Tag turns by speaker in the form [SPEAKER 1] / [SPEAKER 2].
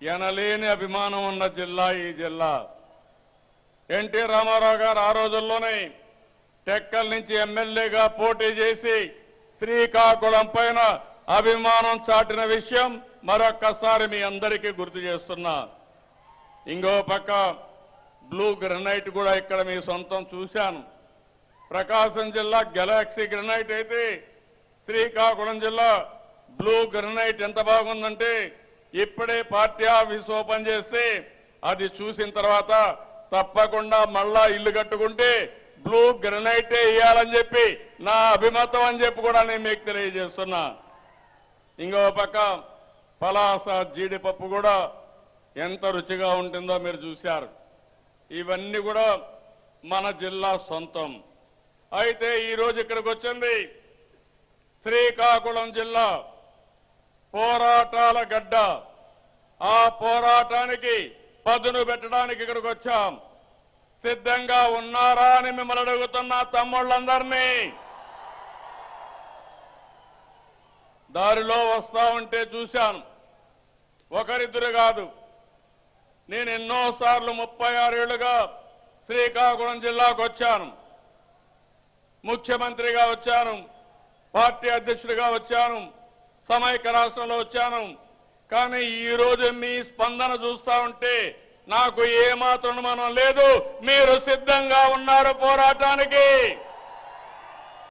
[SPEAKER 1] ఎనలేని అభిమానం ఉన్న జిల్లా ఈ జిల్లా ఎన్టీ రామారావు గారు ఆ రోజుల్లోనే టెక్కల్ నుంచి ఎమ్మెల్యేగా పోటీ చేసి శ్రీకాకుళం పైన అభిమానం చాటిన విషయం మరొక్కసారి మీ అందరికీ గుర్తు చేస్తున్నా ఇంకో పక్క బ్లూ గ్రనైట్ కూడా ఇక్కడ మీ సొంతం చూశాను ప్రకాశం జిల్లా గెలాక్సీ గ్రనైట్ అయితే శ్రీకాకుళం జిల్లా బ్లూ గ్రనైట్ ఎంత బాగుందంటే ఇప్పుడే పార్టీ ఆఫీస్ ఓపెన్ చేస్తే అది చూసిన తర్వాత తప్పకుండా మళ్ళా ఇల్లు కట్టుకుంటే బ్లూ గ్రనైటే ఇయ్యాలని చెప్పి నా అభిమతం అని చెప్పి కూడా నేను మీకు తెలియజేస్తున్నా ఇంకో పక్క పలాస జీడిపప్పు కూడా ఎంత రుచిగా ఉంటుందో మీరు చూశారు ఇవన్నీ కూడా మన జిల్లా సొంతం అయితే ఈరోజు ఇక్కడికి వచ్చింది శ్రీకాకుళం జిల్లా పోరాటాల గడ్డ ఆ పోరాటానికి పదును పెట్టడానికి ఇక్కడికి వచ్చాం సిద్ధంగా ఉన్నారా అని మిమ్మల్ని అడుగుతున్న తమ్ముళ్ళందరినీ దారిలో వస్తా ఉంటే చూశాను ఒకరిద్దరు కాదు నేను ఎన్నోసార్లు ముప్పై ఆరేళ్లుగా శ్రీకాకుళం జిల్లాకు వచ్చాను ముఖ్యమంత్రిగా వచ్చాను పార్టీ అధ్యక్షుడిగా వచ్చాను సమైక్య రాష్ట్రంలో వచ్చాను కానీ ఈ రోజు మీ స్పందన చూస్తా ఉంటే నాకు ఏమాత్రం అనుమానం లేదు మీరు సిద్ధంగా ఉన్నారు పోరాటానికి